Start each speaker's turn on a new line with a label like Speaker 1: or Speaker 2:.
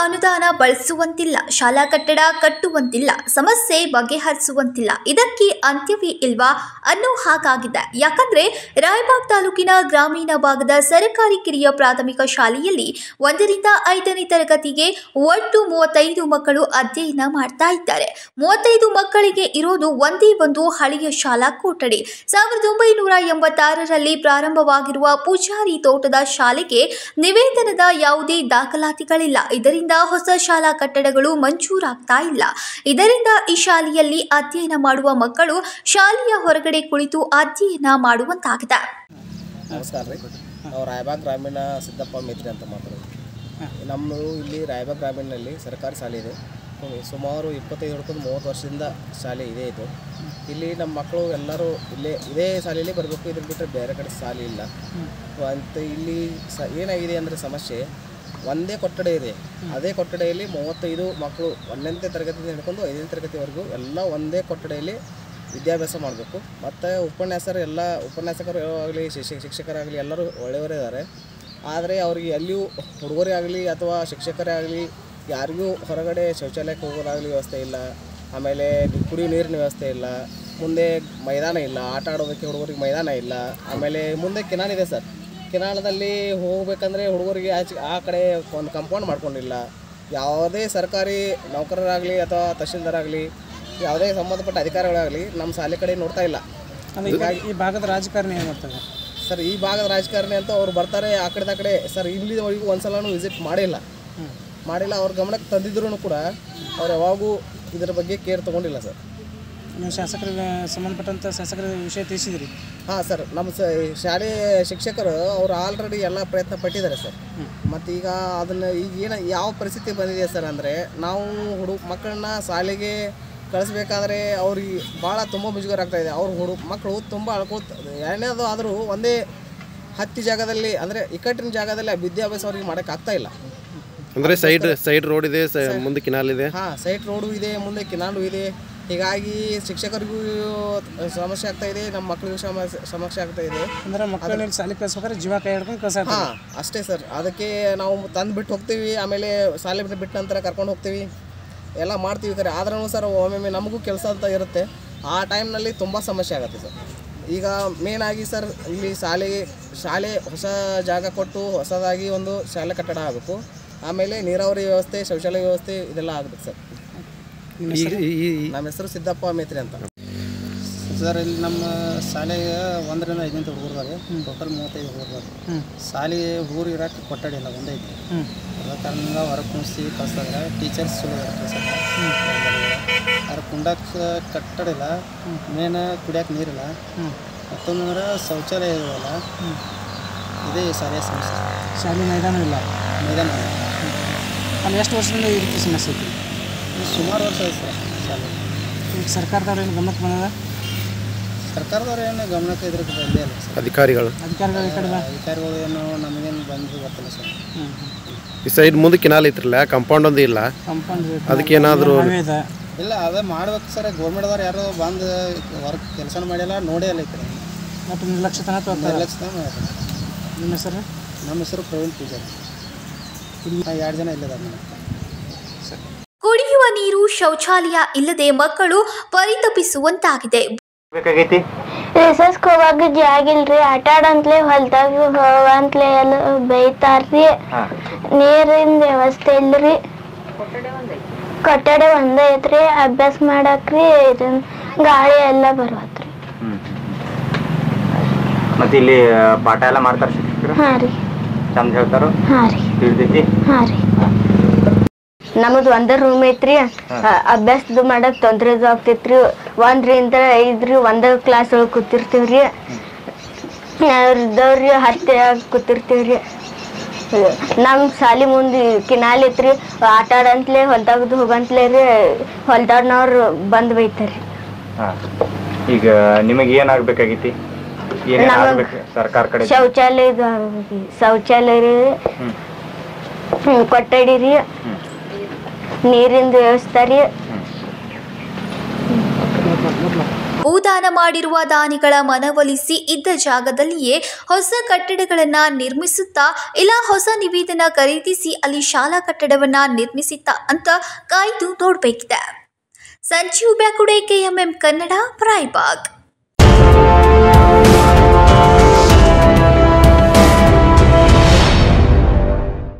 Speaker 1: ಅನುದಾನ ಬಳಸುವಂತಿಲ್ಲ ಶಾಲಾ ಕಟ್ಟಡ ಕಟ್ಟುವಂತಿಲ್ಲ ಸಮಸ್ಯೆ ಬಗೆಹರಿಸುವಂತಿಲ್ಲ ಇದಕ್ಕೆ ಅಂತ್ಯವೇ ಇಲ್ವಾ ಅನ್ನೋ ಹಾಗಾಗಿದೆ ಯಾಕಂದ್ರೆ ರಾಯಬಾಗ್ ತಾಲೂಕಿನ ಗ್ರಾಮೀಣ ಭಾಗದ ಸರ್ಕಾರಿ ಕಿರಿಯ ಪ್ರಾಥಮಿಕ ಶಾಲೆಯಲ್ಲಿ ಒಂದರಿಂದ ಐದನೇ ತರಗತಿಗೆ ಒಟ್ಟು ಮೂವತ್ತೈದು ಮಕ್ಕಳು ಅಧ್ಯಯನ ಮಾಡ್ತಾ ಇದ್ದಾರೆ ಮೂವತ್ತೈದು ಮಕ್ಕಳಿಗೆ ಇರೋದು ಒಂದೇ ಒಂದು ಹಳೆಯ ಶಾಲಾ ಕೊಠಡಿ ಸಾವಿರದ ಒಂಬೈನೂರ ಎಂಬತ್ತಾರರಲ್ಲಿ ಪ್ರಾರಂಭವಾಗಿರುವ ಪೂಜಾರಿ ತೋಟದ ಶಾಲೆಗೆ ನಿವೇದನದ ಯಾವುದೇ ದಾಖಲಾತಿಗಳಿಲ್ಲ ಇದರಿಂದ ಹೊಸ ಶಾಲಾ ಕಟ್ಟಡಗಳು ಮಂಜೂರಾಗ್ತಾ ಇಲ್ಲ ಇದರಿಂದ ಈ ಶಾಲೆಯಲ್ಲಿ ಅಧ್ಯಯನ ಮಾಡುವ ಮಕ್ಕಳು ಶಾಲೆಯ ಹೊರಗಡೆ ಕುಳಿತು ಅಧ್ಯಯನ ಮಾಡುವಂತಾಗಿದೆ
Speaker 2: ನಮಸ್ಕಾರ ರೀ ನಾವು ರಾಯಬಾಗ್ ಗ್ರಾಮೀಣ ಸಿದ್ದಪ್ಪ ಮೇತ್ರಿ ಅಂತ ಮಾತಾಡೋದು ನಮ್ಮದು ಇಲ್ಲಿ ರಾಯಬಾಗ್ ಗ್ರಾಮೀಣದಲ್ಲಿ ಸರ್ಕಾರಿ ಶಾಲೆ ಇದೆ ಹ್ಮ್, ಸುಮಾರು ಇಪ್ಪತ್ತೈದು ಹಿಡ್ಕೊಂಡು ಮೂವತ್ತು ವರ್ಷದಿಂದ ಶಾಲೆ ಇದೆ ಇದು ಇಲ್ಲಿ ನಮ್ಮ ಮಕ್ಕಳು ಎಲ್ಲರೂ ಇಲ್ಲೇ ಇದೇ ಶಾಲೆಯಲ್ಲಿ ಬರಬೇಕು ಇದ್ರ ಬಿಟ್ಟರೆ ಬೇರೆ ಕಡೆ ಶಾಲೆ ಇಲ್ಲ ಅಂತ ಇಲ್ಲಿ ಸ ಏನಾಗಿದೆ ಅಂದರೆ ಸಮಸ್ಯೆ ಒಂದೇ ಕೊಠಡ ಇದೆ ಅದೇ ಕೊಠಡಿಯಲ್ಲಿ ಮೂವತ್ತೈದು ಮಕ್ಕಳು ಒಂದನೇ ತರಗತಿಯಿಂದ ಹಿಡ್ಕೊಂಡು ಐದನೇ ತರಗತಿವರೆಗೂ ಎಲ್ಲ ಒಂದೇ ಕೊಠಡಿಯಲ್ಲಿ ವಿದ್ಯಾಭ್ಯಾಸ ಮಾಡಬೇಕು ಮತ್ತು ಉಪನ್ಯಾಸರು ಎಲ್ಲ ಉಪನ್ಯಾಸಕರು ಆಗಲಿ ಶಿಕ್ಷಕ ಶಿಕ್ಷಕರಾಗಲಿ ಎಲ್ಲರೂ ಒಳ್ಳೆಯವರೇ ಇದ್ದಾರೆ ಆದರೆ ಅವ್ರಿಗೆ ಎಲ್ಲಿಯೂ ಹುಡುಗರೇ ಆಗಲಿ ಅಥವಾ ಶಿಕ್ಷಕರೇ ಆಗಲಿ ಯಾರಿಗೂ ಹೊರಗಡೆ ಶೌಚಾಲಯಕ್ಕೆ ಹೋಗೋದಾಗಲಿ ವ್ಯವಸ್ಥೆ ಇಲ್ಲ ಆಮೇಲೆ ಕುಡಿಯೋ ನೀರಿನ ವ್ಯವಸ್ಥೆ ಇಲ್ಲ ಮುಂದೆ ಮೈದಾನ ಇಲ್ಲ ಆಟ ಆಡೋದಕ್ಕೆ ಹುಡುಗರಿಗೆ ಮೈದಾನ ಇಲ್ಲ ಆಮೇಲೆ ಮುಂದೆ ಕೆನಾಲ್ ಇದೆ ಸರ್ ಕೆನಾಲದಲ್ಲಿ ಹೋಗ್ಬೇಕಂದ್ರೆ ಹುಡುಗರಿಗೆ ಆಚೆ ಆ ಕಡೆ ಒಂದು ಕಂಪೌಂಡ್ ಮಾಡ್ಕೊಂಡಿಲ್ಲ ಯಾವುದೇ ಸರ್ಕಾರಿ ನೌಕರರಾಗಲಿ ಅಥವಾ ತಹಶೀಲ್ದಾರ್ ಆಗಲಿ ಯಾವುದೇ ಸಂಬಂಧಪಟ್ಟ ಅಧಿಕಾರಿಗಳಾಗಲಿ ನಮ್ಮ ಶಾಲೆ ಕಡೆ ನೋಡ್ತಾ ಇಲ್ಲ
Speaker 3: ಹೀಗಾಗಿ ಈ ಭಾಗದ ರಾಜಕಾರಣಿ ಏನು ಮಾಡ್ತಾರೆ
Speaker 2: ಸರ್ ಈ ಭಾಗದ ರಾಜಕಾರಣಿ ಅಂತ ಅವ್ರು ಬರ್ತಾರೆ ಆ ಕಡೆ ಆ ಕಡೆ ಸರ್ ಇಲ್ಲಿವರೆಗೂ ಒಂದ್ಸಲನೂ ವಿಸಿಟ್ ಮಾಡಿಲ್ಲ ಮಾಡಿಲ್ಲ ಅವ್ರ ಗಮನಕ್ಕೆ ತಂದಿದ್ರು ಕೂಡ ಅವ್ರು ಯಾವಾಗೂ ಇದರ ಬಗ್ಗೆ ಕೇರ್ ತೊಗೊಂಡಿಲ್ಲ ಸರ್
Speaker 3: ನೀವು ಶಾಸಕರಿಗೆ ಸಂಬಂಧಪಟ್ಟಂಥ ಶಾಸಕರ ವಿಷಯ ತಿಳಿಸಿದ್ರಿ
Speaker 2: ಹಾಂ ಸರ್ ನಮ್ಮ ಸ ಶಾಲೆ ಶಿಕ್ಷಕರು ಅವರು ಆಲ್ರೆಡಿ ಎಲ್ಲ ಪ್ರಯತ್ನ ಪಟ್ಟಿದ್ದಾರೆ ಸರ್ ಮತ್ತು ಈಗ ಅದನ್ನು ಈಗ ಏನು ಯಾವ ಪರಿಸ್ಥಿತಿ ಬಂದಿದೆ ಸರ್ ಅಂದರೆ ನಾವು ಹುಡು ಮಕ್ಕಳನ್ನ ಶಾಲೆಗೆ ಕಳಿಸ್ಬೇಕಾದ್ರೆ ಅವ್ರಿಗೆ ಭಾಳ ತುಂಬ ಮುಜುಗರ ಆಗ್ತಾ ಇದೆ ಅವ್ರ ಹುಡು ಮಕ್ಕಳು ತುಂಬ ಅಳ್ಕೊತ ಎರಡನೇದು ಆದರೂ ಒಂದೇ ಹತ್ತಿ ಜಾಗದಲ್ಲಿ ಅಂದರೆ ಇಕ್ಕಟ್ಟಿನ ಜಾಗದಲ್ಲಿ ಆ ವಿದ್ಯಾಭ್ಯಾಸ ಅವ್ರಿಗೆ ಮಾಡೋಕ್ಕೆ ಆಗ್ತಾ ಇಲ್ಲ
Speaker 4: ಅಂದ್ರೆ ಸೈಡ್ ಸೈಡ್ ರೋಡ್ ಇದೆ ಸ- ಮುಂದೆ ಕಿನಾಲ್ ಇದೆ
Speaker 2: ಹಾಂ ಸೈಟ್ ರೋಡು ಇದೆ ಮುಂದೆ ಕಿನಾಲು ಇದೆ ಹೀಗಾಗಿ ಶಿಕ್ಷಕರಿಗೂ ಸಮಸ್ಯೆ ಆಗ್ತಾ ಇದೆ ನಮ್ಮ ಮಕ್ಕಳಿಗೂ ಸಮಸ್ಯೆ ಸಮಸ್ಯೆ ಆಗ್ತಾ ಇದೆ
Speaker 3: ಅಂದ್ರೆ ಮಕ್ಕಳನ್ನ ಇಲ್ಲಿ ಶಾಲೆ ಕಳ್ಸ್ಬೇಕಾದ್ರೆ ಜೀವ ಕೈ ಹಿಡ್ಕೊಂಡು ಕಳ್ಸಾಕ
Speaker 2: ಹಾಂ ಅಷ್ಟೇ ಸರ್ ಅದಕ್ಕೆ ನಾವು ತಂದು ಬಿಟ್ಟು ಹೋಗ್ತೀವಿ ಆಮೇಲೆ ಶಾಲೆ ಬಿಟ್ಟು ಬಿಟ್ಟ ನಂತರ ಕರ್ಕೊಂಡು ಹೋಗ್ತೀವಿ ಎಲ್ಲ ಮಾಡ್ತೀವಿ ಕರೆ ಆದ್ರೂ ಸರ್ ಒಮ್ಮೊಮ್ಮೆ ನಮಗೂ ಕೆಲಸ ಅಂತ ಇರುತ್ತೆ ಆ ಟೈಮ್ನಲ್ಲಿ ತುಂಬ ಸಮಸ್ಯೆ ಆಗುತ್ತೆ ಸರ್ ಈಗ ಮೇನ್ ಆಗಿ ಸರ್ ಇಲ್ಲಿ ಶಾಲೆ ಶಾಲೆ ಹೊಸ ಜಾಗ ಕೊಟ್ಟು ಹೊಸದಾಗಿ ಒಂದು ಶಾಲೆ ಕಟ್ಟಡ ಆಗಬೇಕು ಆಮೇಲೆ ನೀರಾವರಿ ವ್ಯವಸ್ಥೆ ಶೌಚಾಲಯ ವ್ಯವಸ್ಥೆ ಇದೆಲ್ಲ ಆಗಬೇಕು ಸರ್
Speaker 4: ಈಗ ಈ- ಈ-
Speaker 2: ನಮ್ಮ ಹೆಸರು ಸಿದ್ದಪ್ಪ ಮೇತ್ರಿ ಅಂತ
Speaker 5: ಸರ್ ಇಲ್ಲಿ ನಮ್ಮ ಶಾಲೆಗೆ ಒಂದರಿಂದ ಐದನೇ ಹುಡುಗರು ಇದಾವೆ ಟೋಟಲ್ ಮೂವತ್ತೈದು ಹುಡುಗರು ಇದಾವೆ ಶಾಲೆಗೆ ಹುಡುಗರು ಇರೋಕೆ ಕೊಠಡಿ ಇಲ್ಲ ಒಂದೇ ಐತಿ ಅದ ಕಾರಣದಿಂದ ಹೊರಗೆ ಕುಣಿಸಿ ಕಳಿಸ್ತಾರೆ ಟೀಚರ್ಸ್ ಚಲೋ ಇರುತ್ತೆ ಸರ್ ಅದ್ರ ಕುಂಡಕ್ಕೆ ಕಟ್ಟಡ ಇಲ್ಲ ಮೇನ್ ಕುಡಿಯೋಕೆ ನೀರಿಲ್ಲ ಮತ್ತೊಂದ್ರೆ ಶೌಚಾಲಯ ಇರೋಲ್ಲ ಇದೇ ಈ ಶಾಲೆಯ ಸಮಸ್ಯೆ
Speaker 3: ಶಾಲೆ ಮೈದಾನ ಇಲ್ಲ
Speaker 5: ಮೈದಾನ ಇಲ್ಲ.
Speaker 3: ಅಲ್ಲಿ ಎಷ್ಟು ವರ್ಷದಿಂದ ಈ ರೀತಿ ಸಮಸ್ಯೆ ಐತಿ
Speaker 5: ಇದು ಸುಮಾರು ವರ್ಷ ಆಯ್ತು ಸರ್ ಶಾಲೆ
Speaker 3: ಈಗ ಸರ್ಕಾರದವ್ರು ಏನು ಗಮನಕ್ಕೆ ಬಂದದ
Speaker 5: ಸರ್ಕಾರದವ್ರು ಏನು ಗಮನಕ್ಕೆ ಇದ್ರಕ್ಕೆ ಬಂದೇ ಇಲ್ಲ ಸರ್
Speaker 4: ಅಧಿಕಾರಿಗಳು
Speaker 3: ಅಧಿಕಾರಿಗಳು ಈ ಕಡೆ ಬಾ
Speaker 5: ಅಧಿಕಾರಿಗಳು ಏನು ನಮಗೇನು ಬಂದು ಗೊತ್ತಿಲ್ಲ ಸರ್
Speaker 3: ಹ್ಞೂ
Speaker 4: ಈ ಸೈಡ್ ಮುಂದೆ ಕಿನಾಲ್ ಐತ್ರಲ್ಲ ಕಾಂಪೌಂಡ್ ಒಂದು ಇಲ್ಲ
Speaker 3: ಕಂಪೌಂಡ್
Speaker 4: ಅದಕ್ಕೆ ಏನಾದರೂ
Speaker 3: ಇದೆ
Speaker 5: ಇಲ್ಲ ಅದೇ ಮಾಡ್ಬೇಕು ಸರ್ ಗೌರ್ಮೆಂಟ್ದವ್ರು ಯಾರು ಬಂದು ವರ್ಕ್ ಕೆಲಸ ಮಾಡಿಲ್ಲ ನೋಡೇ ಇಲ್ಲ ಐತ್ರಿ
Speaker 3: ಮತ್ತು ನಿರ್ಲಕ್ಷ್ಯತನ ತೋರ್ತಾರೆ
Speaker 5: ನಿರ್ಲಕ್ಷ್ಯ ಮಾಡ್ತಾರೆ.
Speaker 3: ನಿಮ್ಮ ಹೆಸರು
Speaker 5: ನಮ್ಮ ಹೆಸರು ಪ್ರವೀಣ್ ಪೂಜಾರಿ ಇಲ್ಲಿ ಎರಡು ಜನ ಇಲ್ಲಿದ್ದಾರೆ ಮೇಡಮ್
Speaker 1: ಕುಡಿಯುವ ನೀರು ಶೌಚಾಲಯ ಇಲ್ಲದೆ ಮಕ್ಕಳು ಪರಿತಪಿಸುವಂತಾಗಿದೆ
Speaker 6: ಬೇಕಾಗೈತಿ
Speaker 7: ರಿಸರ್ಸ್ಗೆ ಹೋಗಾಕ ಜಾಗ ಇಲ್ರಿ ಆಟ ಆಡಂತ್ಲೆ ಹೊಲ್ದಾಗ ಹೋಗಂತ್ಲೆ ಎಲ್ಲ ಬೈತಾರ್ರಿ
Speaker 6: ಹಾ
Speaker 7: ನೀರಿನ ವ್ಯವಸ್ಥೆ ಇಲ್ರಿ ಕೊಠಡಿ ಒಂದೇ ಐತ್ರಿ ಅಭ್ಯಾಸ ಮಾಡಾಕ್ರಿ ಇದನ್ ಗಾಳಿ ಎಲ್ಲ ಬರತ್ರಿ
Speaker 6: ಹ್ಮ್ ಮತ್ತೆ ಇಲ್ಲಿ ಆ, ಪಾಠ ಎಲ್ಲ ಮಾಡ್ತಾರ ಶಿಕ್ಷಕರು
Speaker 7: ಹಾ ರೀ
Speaker 6: ಚಂದ ಹೇಳ್ತಾರೋ
Speaker 7: ಹಾ ರೀ
Speaker 6: ತಿಳಿತೈತಿ
Speaker 7: ಹಾ ರೀ ನಮ್ದು ಒಂದೇ ರೂಮ್ ಐತ್ರಿ ಅಭ್ಯಾಸದು ಮಾಡಕ್ ತೊಂದ್ರೆ ಆಗ್ತೈತ್ರಿ ಒಂದ್ರಿಂದ ಐದ್ರಿ ಒಂದೇ ಕ್ಲಾಸ್ ಒಳಗೆ ಕೂತಿರ್ತೀವ್ರಿ ಇದ್ದವ್ರಿ ಹತ್ತಿ ಕೂತಿರ್ತೀವ್ರಿ ನಮ್ ಸಾಲಿ ಮುಂದೆ ಕಿನಾಲ್ ಐತ್ರಿ ಆಟ ಆಡಂತ್ಲೆ ಹೊಲ್ದಾಗದು ಹೋಗಂತ್ಲೆ ರೀ ಹೊಲ್ದಾಡ್ನವ್ರು ಬಂದ್ ಬೈತಾರಿ
Speaker 6: ಹಾ ಈಗ ನಿಮಗೆ ಏನಾಗ್ಬೇಕಾಗೈತಿ ಏನೇನ್
Speaker 7: ನಮಗ್-
Speaker 6: ಆಗ್ಬೇಕು ಸರ್ಕಾರ ಕಡೆ
Speaker 7: ಶೌಚಾಲಯದ ಶೌಚಾಲಯ ರೀ
Speaker 6: ಹ್ಮ್
Speaker 7: ಹ್ಮ್, ಕೊಠಡಿ ರೀ
Speaker 6: ಹ್ಮ್
Speaker 7: ನೀರಿಂದು ವ್ಯವಸ್ಥೆ ರೀ
Speaker 6: ಹ್ಮ್
Speaker 1: ಭೂದಾನ ಮಾಡಿರುವ ದಾನಿಗಳ ಮನವೊಲಿಸಿ ಇದ್ದ ಜಾಗದಲ್ಲಿಯೇ ಹೊಸ ಕಟ್ಟಡಗಳನ್ನ ನಿರ್ಮಿಸುತ್ತಾ ಇಲ್ಲ ಹೊಸ ನಿವೇದನ ಖರೀದಿಸಿ ಅಲ್ಲಿ ಶಾಲಾ ಕಟ್ಟಡವನ್ನ ನಿರ್ಮಿಸಿತ್ತ ಅಂತ ಕಾಯ್ದು ನೋಡಬೇಕಿದೆ ಸಂಜೀವ್ ಬ್ಯಾಕುಡೆ ಕೆಎಂಎಂ ಕನ್ನಡ ರಾಯಬಾಗ್